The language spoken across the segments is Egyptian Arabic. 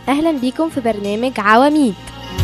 أهلا بيكم في برنامج عواميد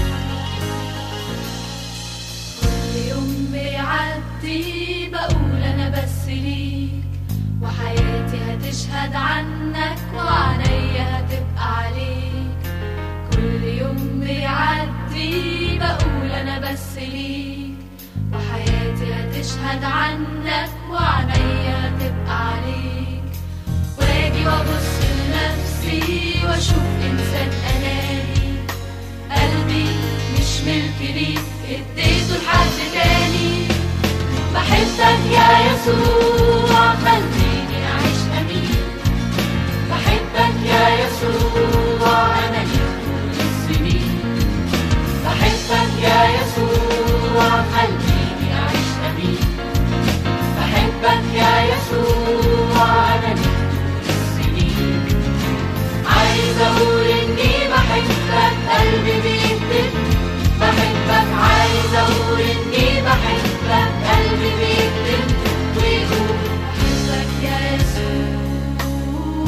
كل يوم بيعدي بقول انا بس ليك وحياتي هتشهد عنك وعليا هتبقى عليك كل يوم بيعدي بقول انا بس ليك وحياتي هتشهد عنك وعليا هتبقى عليك واجي وابص لنفسي واشوف انسان اناني قلبي مش ملك ليك اديته لحد تاني بحبك يا يسوع خليني اعيش امين بحبك يا يسوع انا ليك طول السنين بحبك يا يسوع خليني اعيش امين بحبك يا يسوع انا ليك طول السنين عايز اقول اني بحبك قلبي بيكتب بحبك عايز اقول اني بحبك قلبي بيكتب ويقول بحبك يا يسوع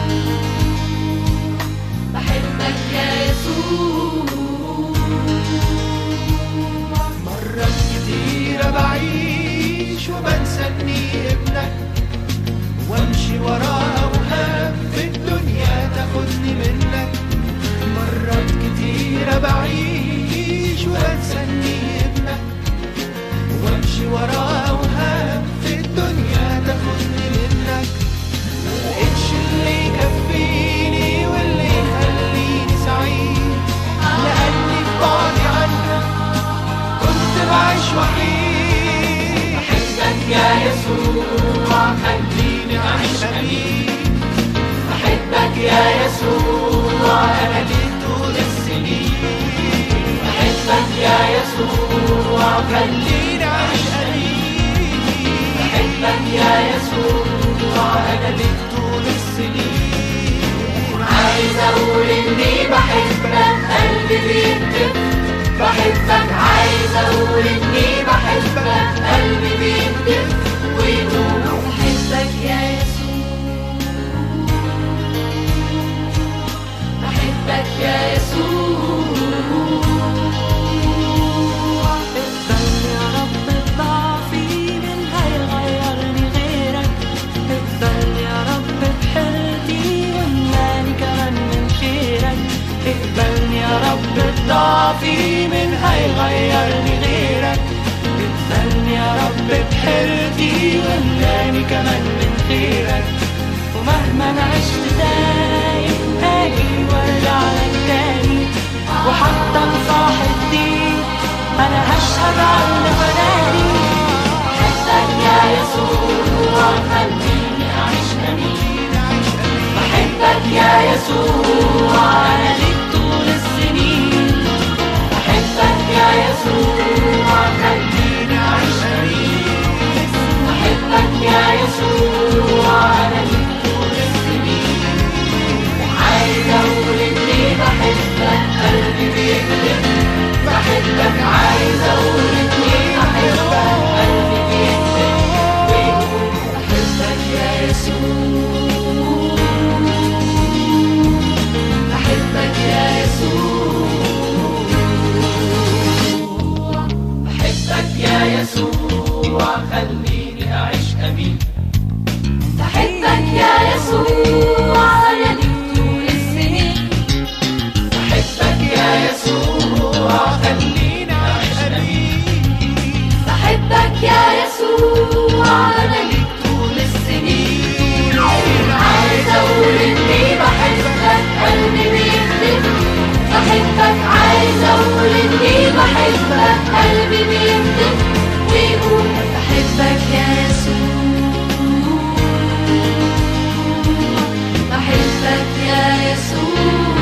بحبك يا يسوع مرات كتيرة بعيش وبنسى اني ابنك وامشي ورا اوهام في الدنيا تاخدني منك مرات كتيرة بعيش وبنسى اني ابنك وامشي ورا اوهام في الدنيا تاخدني منك ملقتش اللي يكفيني واللي يخليني سعيد لاني في بعدي عنك كنت بعيش وحيد بحبك يا يسوع خليني اعيش امين بحبك يا يسوع انا ليك طول السنين بحبك يا يسوع خليني اعيش امين بحبك يا يسوع انا ليك طول السنين عايز اقول اني بحبك قلبي بيكتب بحبك عايز اقول اني بحبك قلبي بيكتب ويقول بحبك يا يسوع بحبك يا يسوع اقبلني يا رب بضعفي من هيغيرني غيرك اقبلني يا رب بحيرتي واملاني كمان من خيرك اقبلني يا رب بضعفي من هيغيرني غيرك اقبلني يا رب بحيرتي واملاني كمان من خيرك ومهما انا عشت دايم هاجي وارجع لك تاني وحتى انصاح دي انا هشهد عن فناني بحبك يا يسوع خليني اعيش امين بحبك يا يسوع انا ليك طول السنين بحبك يا يسوع خليني اعيش امين بحبك يا يسوع انا ليك طول السنين عايز اقول اني بحبك قلبي بيكتب بحبك عايز اقول اني بحبك قلبي بيكتب ويقول بحبك يا يسوع بحبك يا يسوع بحبك يا يسوع خليني اعيش امين بحبك يا يسوع انا ليك طول السنين بحبك يا يسوع خليني اعيش امين بحبك يا يسوع انا ليك طول السنين عايز اقول اني بحبك قلبي بيكتب بحبك عايز اقول اني بحبك قلبي بيكتب ويقول بحبك يا يسوع بحبك يا يسوع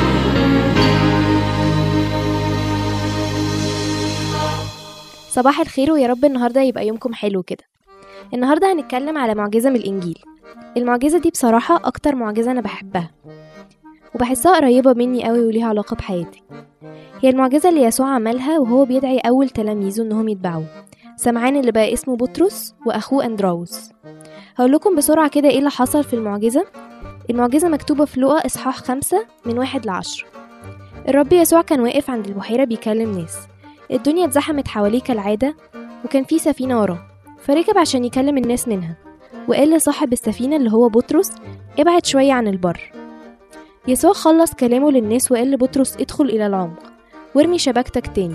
صباح الخير ويا رب النهاردة يبقى يومكم حلو كده النهاردة هنتكلم على معجزة من الإنجيل المعجزة دي بصراحة أكتر معجزة أنا بحبها وبحسها قريبة مني قوي وليها علاقة بحياتي هي المعجزة اللي يسوع عملها وهو بيدعي أول تلاميذه إنهم يتبعوه سمعان اللي بقى اسمه بطرس وأخوه أندراوس هقول لكم بسرعة كده إيه اللي حصل في المعجزة المعجزة مكتوبة في لقا إصحاح خمسة من واحد لعشرة الرب يسوع كان واقف عند البحيرة بيكلم ناس الدنيا اتزحمت حواليه كالعادة وكان في سفينة وراه فركب عشان يكلم الناس منها وقال لصاحب السفينة اللي هو بطرس ابعد شوية عن البر يسوع خلص كلامه للناس وقال لبطرس ادخل إلى العمق وارمي شبكتك تاني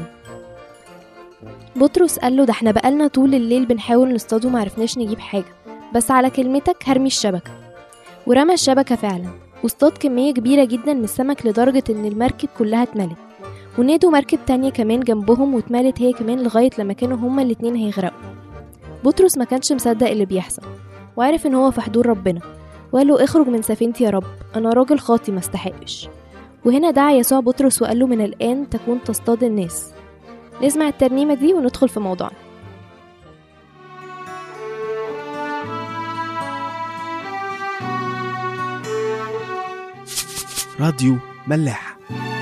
بطرس قال له ده احنا بقالنا طول الليل بنحاول نصطاد ومعرفناش نجيب حاجة بس على كلمتك هرمي الشبكة ورمى الشبكة فعلا واصطاد كمية كبيرة جدا من السمك لدرجة إن المركب كلها اتملت ونادوا مركب تانية كمان جنبهم واتملت هي كمان لغاية لما كانوا هما الاتنين هيغرقوا بطرس ما كانش مصدق اللي بيحصل وعرف إن هو في حضور ربنا وقال له اخرج من سفينتي يا رب أنا راجل خاطي ما استحقش وهنا دعا يسوع بطرس وقال له من الآن تكون تصطاد الناس نسمع الترنيمة دي وندخل في موضوعنا راديو ملاح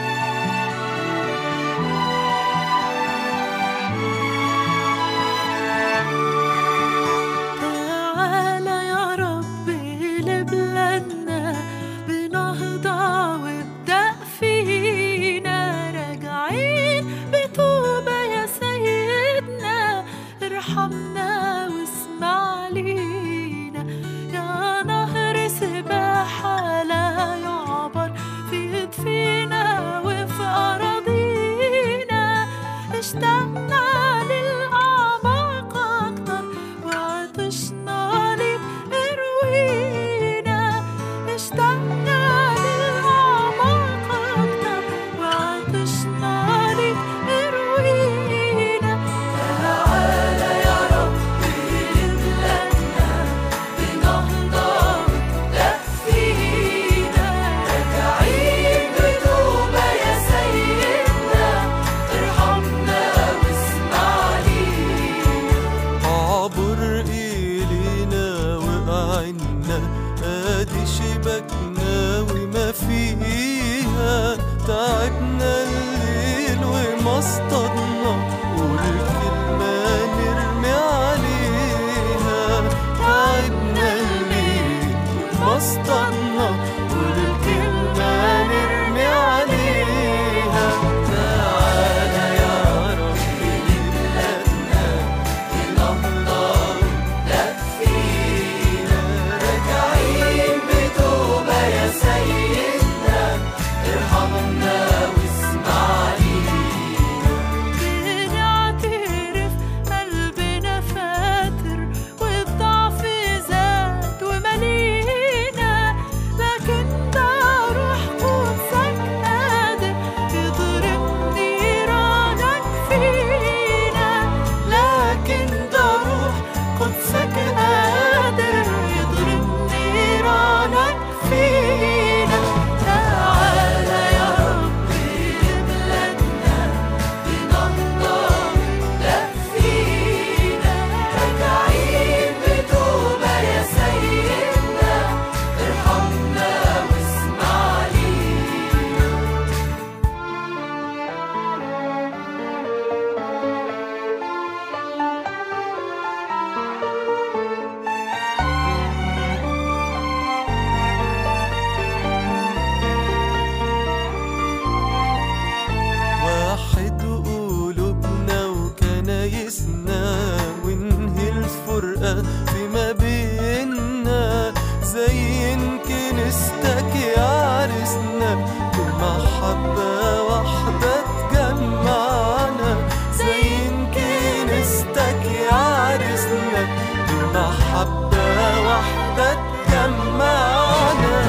تعالى يا ربي لبلادنا بنهضة وابدأ فينا راجعين بتوبة يا سيدنا ارحمنا واسمع لينا يا نهر سباحة لا يعبر في فينا وفي أراضينا اشتقنا للأعماق أكتر وعطشنا لك اروينا اشتقنا للأعماق أكتر وعطشنا لك اروينا تعالى يا ربي لبلادنا بنهضة وابدأ فينا راجعين بتوبة يا سيدنا ارحمنا واسمع لينا عبر إلينا وقعنا ادي شبكنا وما فيها تعبنا الليل وما اصطادنا والكلمة نرمي عليها تعبنا الليل وما اصطادنا والكلمة نرمي عليها تعالى يا ربي لبلادنا بنهضة وابدأ فينا راجعين بتوبة يا سيدنا ارحمنا واسمع لينا بنعترف قلبنا فاتر والضعف زاد وملينا لكن ده روح قدسك قادر يضرب نيرانك فينا لكن ده روح قدسك قادر يضرب نيرانك فينا تعالى يا ربي لبلادنا بنهضة وابدأ فينا راجعين بتوبة يا سيدنا ارحمنا واسمع لينا واحد قلوبنا وكنايسنا وانهي الفرقة فيما بيننا زين كنيستك يا عرسنا بمحبة واحدة تجمعنا زين كنيستك يا عرسنا بمحبة واحدة تجمعنا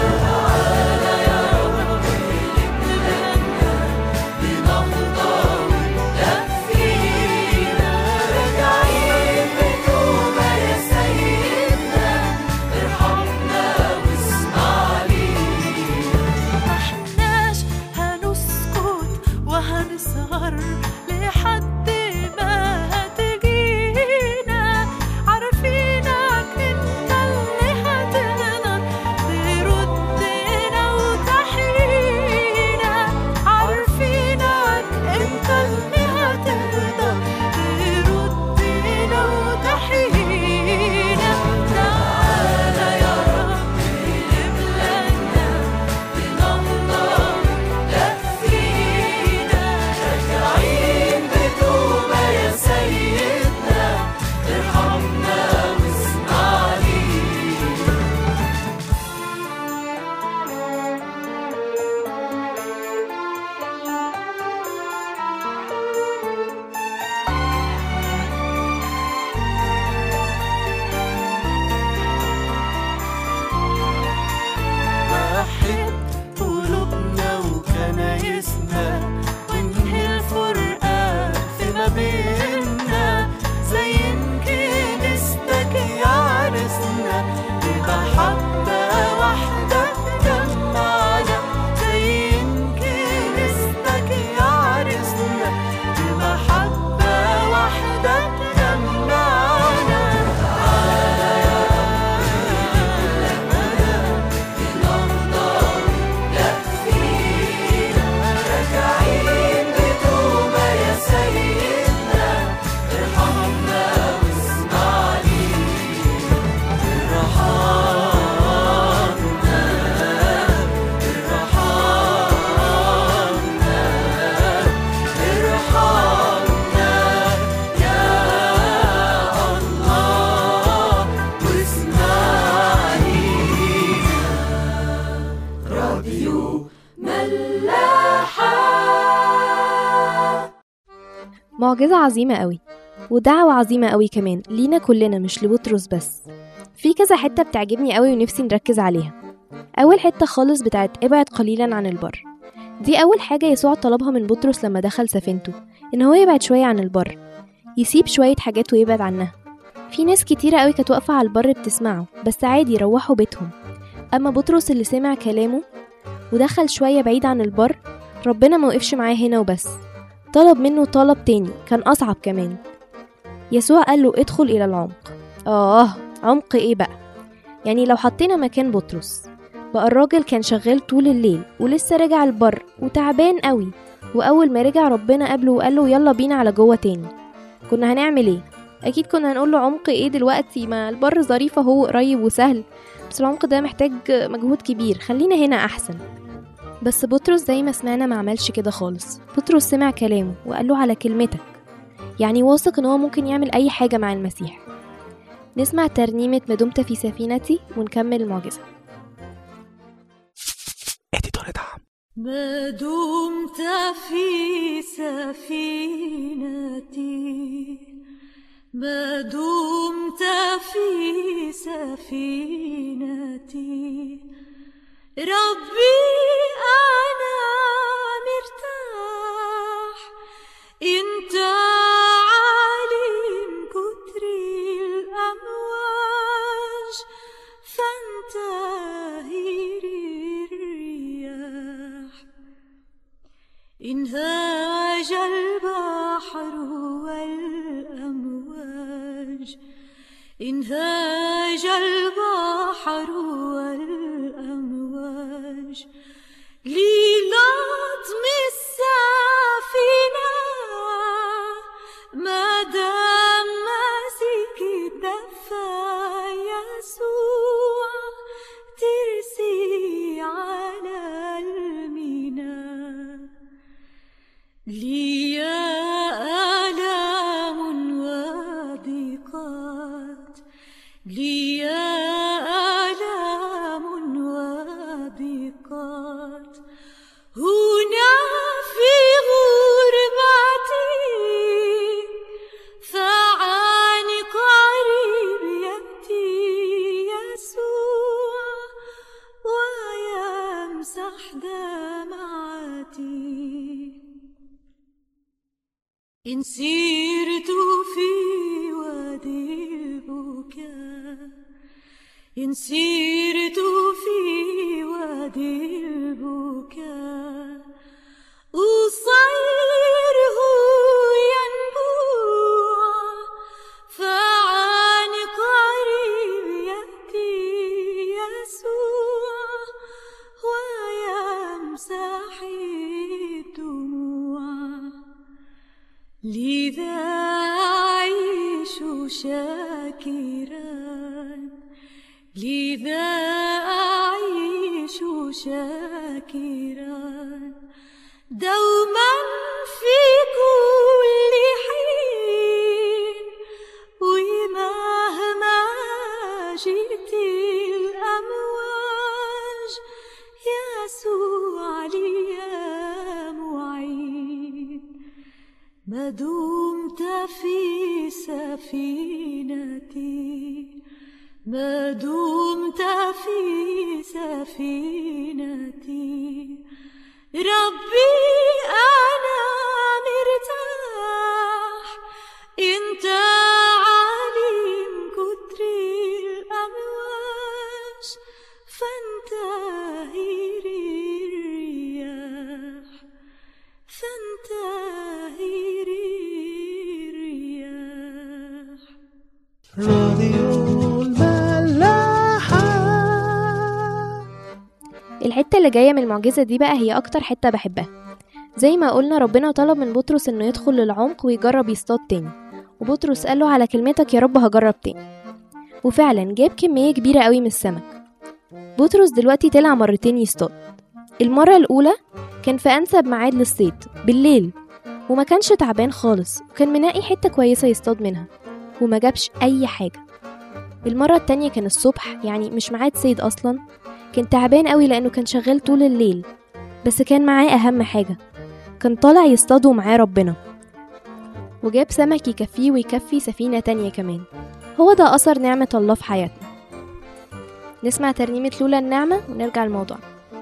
بنهضة وابدأ فينا راجعين بتوبة يا سيدنا ارحمنا واسمع لينا محناش هنسكت معجزة عظيمة قوي ودعوة عظيمة قوي كمان لينا كلنا مش لبطرس بس في كذا حتة بتعجبني قوي ونفسي نركز عليها أول حتة خالص بتاعت ابعد قليلا عن البر دي أول حاجة يسوع طلبها من بطرس لما دخل سفينته إن هو يبعد شوية عن البر يسيب شوية حاجات ويبعد عنها في ناس كتيرة قوي كانت واقفة على البر بتسمعه بس عادي روحوا بيتهم أما بطرس اللي سمع كلامه ودخل شوية بعيد عن البر ربنا ما وقفش معاه هنا وبس طلب منه طلب تاني كان أصعب كمان يسوع قال له ادخل إلى العمق آه عمق إيه بقى يعني لو حطينا مكان بطرس بقى الراجل كان شغال طول الليل ولسه راجع البر وتعبان قوي وأول ما رجع ربنا قابله وقال له يلا بينا على جوه تاني كنا هنعمل ايه اكيد كنا هنقول له عمق ايه دلوقتي ما البر ظريف اهو قريب وسهل بس العمق ده محتاج مجهود كبير خلينا هنا احسن بس بطرس زي ما سمعنا ما عملش كده خالص بطرس سمع كلامه وقال له على كلمتك يعني واثق ان هو ممكن يعمل اي حاجه مع المسيح نسمع ترنيمه ما دمت في سفينتي ونكمل المعجزه اديتور دعم ما دمت في سفينتي ما دمت في سفينتي ربي أنا مرتاح انت عالم كتر الأمواج فانتهي الرياح انهاج البحر والأمواج انهاج البحر والأمواج للطم السفينة ما دام ماسك الدفا يسوع ترسي على الميناء لي آلام وضيقات لي آلام وضيقات هنا في غربتي فعن قريب يأتي يسوع ويمسح دمعتي إن سيرت في وادي البكاء إن سيرت في وادي البكاء أصيره ينبوع فعن قريب يأتي يسوع ويمسح الدموع لذا أعيش شاكرا لذا أعيش شاكرا دوما في كل حين ومهما جئت الأمواج يسوع لي معين ما دمت في سفينتي ما دمت في سفينتي ربي أنا مرتاح انت عالم كتر الأمواج فانتهي الرياح فانتهي الرياح راديو الملاحة الحتة اللي جاية من المعجزة دي بقى هي أكتر حتة بحبها زي ما قلنا ربنا طلب من بطرس إنه يدخل للعمق ويجرب يصطاد تاني وبطرس قال له على كلمتك يا رب هجرب تاني وفعلا جاب كمية كبيرة قوي من السمك بطرس دلوقتي طلع مرتين يصطاد المرة الأولى كان في أنسب ميعاد للصيد بالليل وما كانش تعبان خالص وكان منقي حتة كويسة يصطاد منها وما جابش أي حاجة المرة التانية كان الصبح يعني مش ميعاد صيد أصلا كان تعبان قوي لأنه كان شغال طول الليل بس كان معاه أهم حاجة كان طالع يصطاد ومعاه ربنا وجاب سمك يكفيه ويكفي سفينة تانية كمان هو ده أثر نعمة الله في حياتنا نسمع ترنيمة لولا النعمة ونرجع الموضوع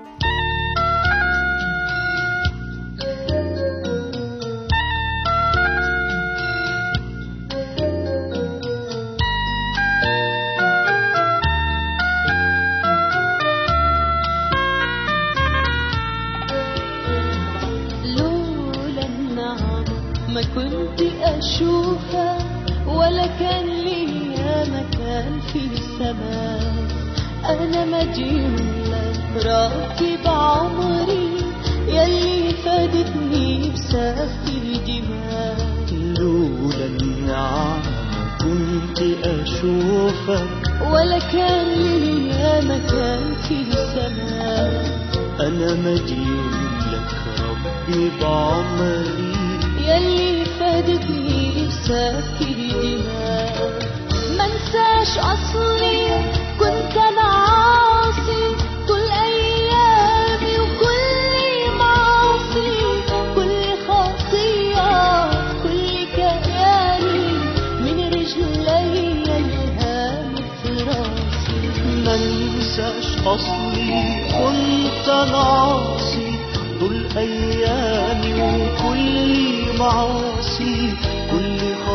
لولا النعمة ما كنت أشوفها ولا كان ليا مكان في السماء أنا مديون لك راكب عمري يلي فادتني بسفك الدماء لولا النعمة كنت أشوفك ولا كان ليا مكان في السماء أنا مديون لك ربي بعمري يلي فادتني بسفك الدماء منساش اصلي كنت انا عاصي كل ايامي وكل معاصي كل خطيئة كل كياني من رجلي الهامت راسي منساش أصلي كنت أنا عاصي طول أيامي وكل معاصي كل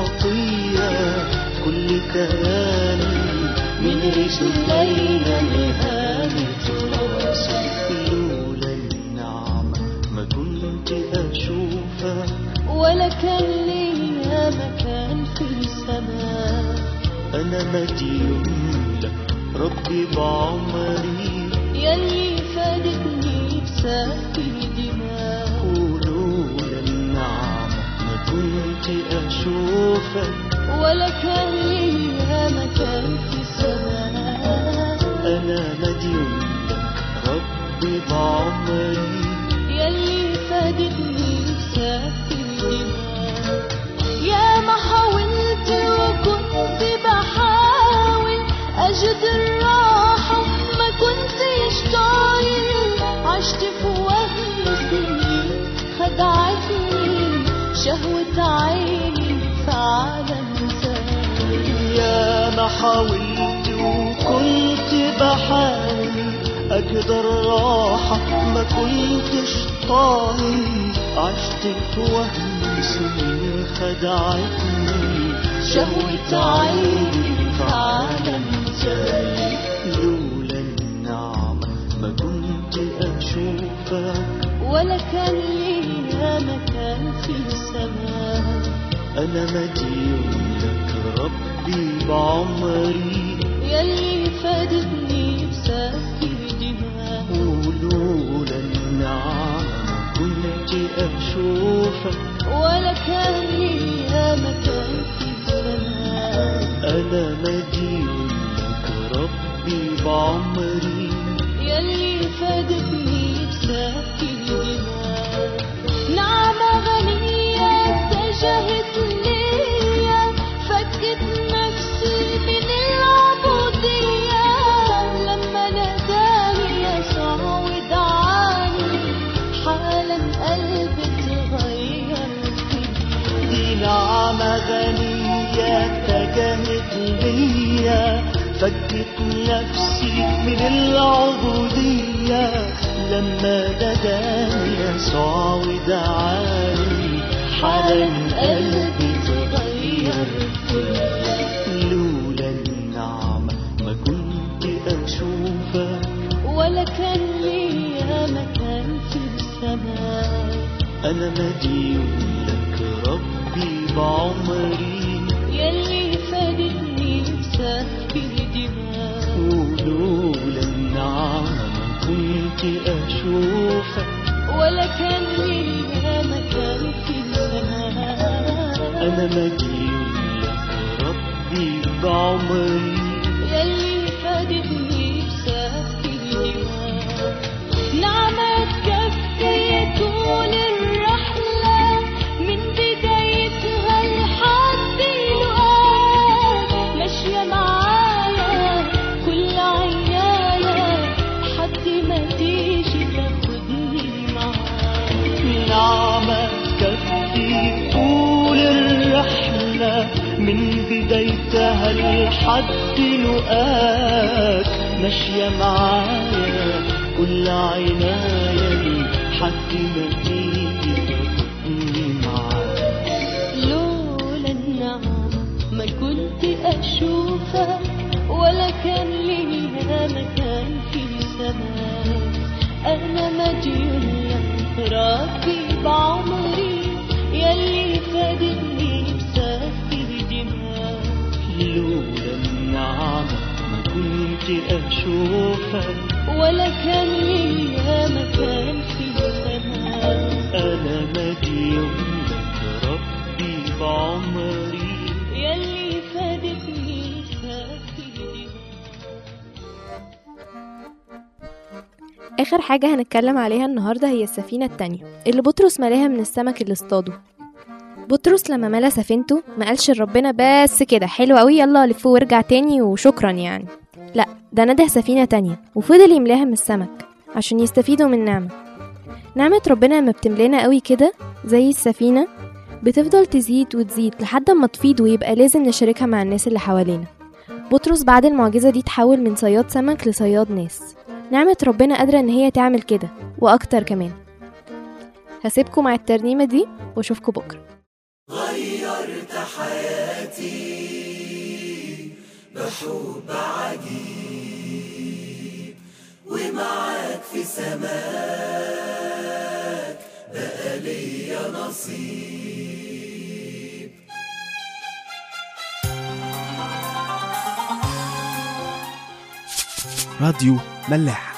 خطية كل كياني من رجلي الهامت راسي لولا النعمة ما كنت أشوفك ولا كان ليا مكان في السماء أنا مديون لك ربي بعمري يلي فادتني بسفك الدماء ولولا النعمة ما كنت أشوفك ولا كان ليا مكان في السماء أنا مديون لك ربي بعمري يلي فادتني بسفك الدماء يا ما حاولت وكنت بحاول أجد الراحة ما كنتش طايل عشت في وهم سنين خدعتني شهوة عيني في عالم زايد يا ما حاولت وكنت بحاول أجد الراحة ما كنتش طايل عشت في وهم سنين خدعتني شهوة عيني في عالم زايد لولا النعمة ما كنت أشوفك ولا كان ليا مكان في السماء أنا مديون لك ربي بعمري يلي فادتني بسفك الدماء ولولا النعمة ما كنت أشوفك ولا كان ليا مكان في السماء أنا مديون لك ربي بعمري يلي فادتني بسفك الدماء نعمة غنية اتجهت ليا فكت نفسي من العبودية لما ناداني يسوع ودعاني حالا قلبي تغير فيه دي نعمة غنية اتجهت ليا فكت نفسي من العبودية لما نداني يسوع ودعاني حالا قلبي تغير فيا لولا النعمة ما كنت أشوفك ولا كان ليا مكان في السماء أنا مديون لك ربي بعمري يلي فادتني بسفك الدماء ولولا النعمة ما كنت أشوفك ولا كان ليا مكان في السماء أنا مديون لك ربي بعمري يلي فادتني بسفك الدماء نعمة تكفي طول الرحلة من بدايتها لحد الوقت ماشية معايا كل عناية لحد ما تيجي تاخدني معاك نعمة تكفي طول من بدايتها لحد لقاك ماشية معايا كل عناية لحد ما تيجي تاخدني معاك لولا النعمة ما كنت أشوفك ولا كان ليا مكان في سماك أنا مديون لك ربي بعمري يلي فادني بسفك دماغ لولا النعمة ما كنت أشوفك ولا كان ليا مكان في سماك أنا مديون لك ربي بعمري يلي فادتني بسفك دماغ آخر حاجة هنتكلم عليها النهاردة هي السفينة التانية اللي بطرس ملاها من السمك اللي اصطاده بطرس لما ملا سفينته ما قالش لربنا بس كده حلو قوي يلا لف وارجع تاني وشكرا يعني لا ده نده سفينة تانية وفضل يملاها من السمك عشان يستفيدوا من نعمة نعمة ربنا لما بتملانا قوي كده زي السفينة بتفضل تزيد وتزيد لحد ما تفيض ويبقى لازم نشاركها مع الناس اللي حوالينا بطرس بعد المعجزة دي تحول من صياد سمك لصياد ناس نعمة ربنا قادرة إن هي تعمل كده وأكتر كمان هسيبكم مع الترنيمة دي وأشوفكم بكرة راديو ملاح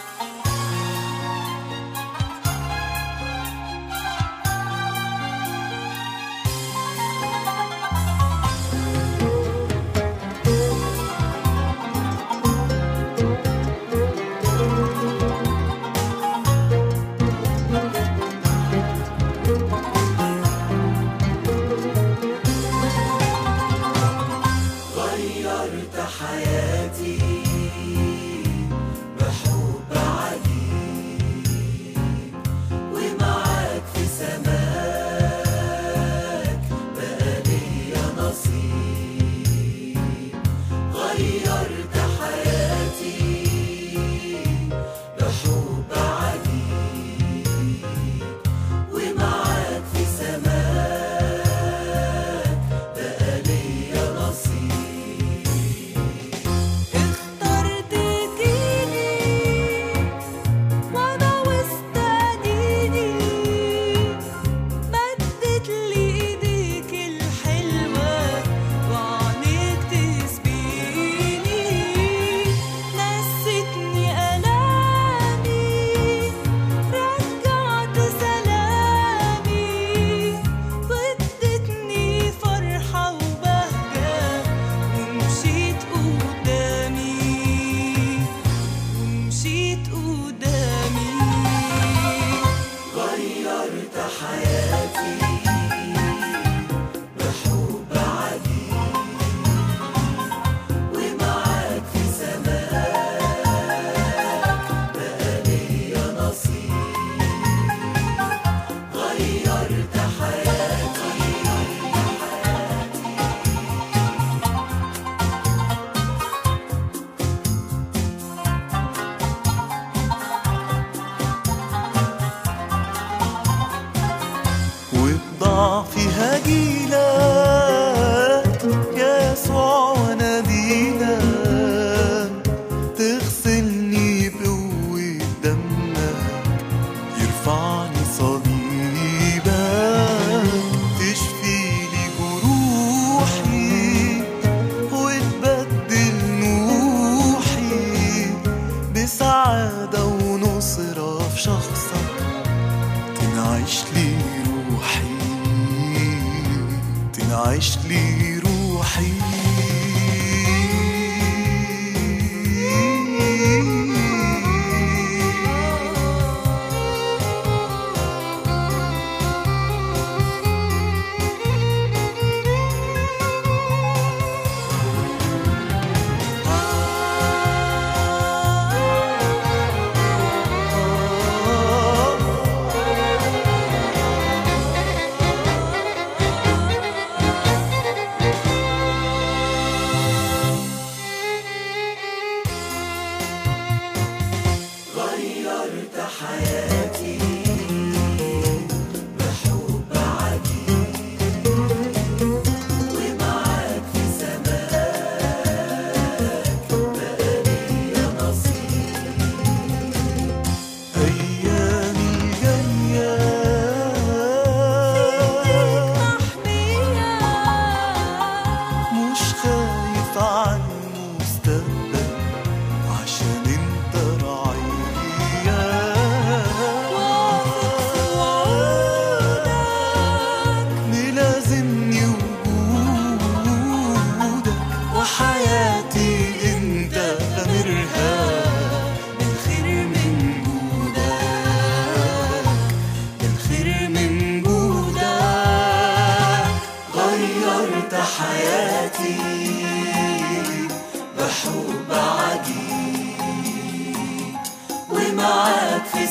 عيش لي روحي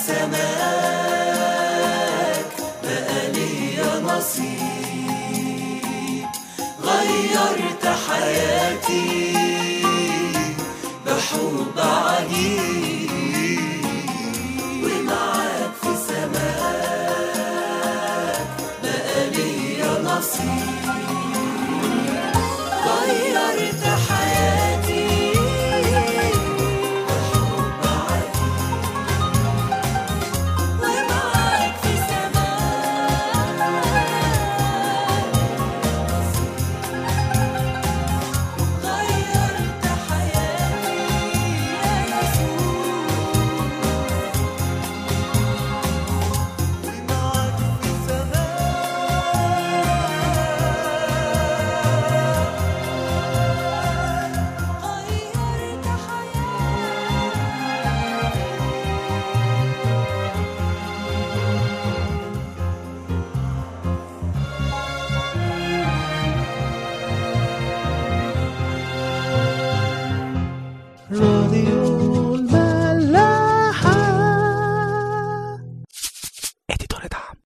سماك بقى ليا نصيب غيرت حياتي بحب عجيب ومعاك في سماك بقى ليا نصيب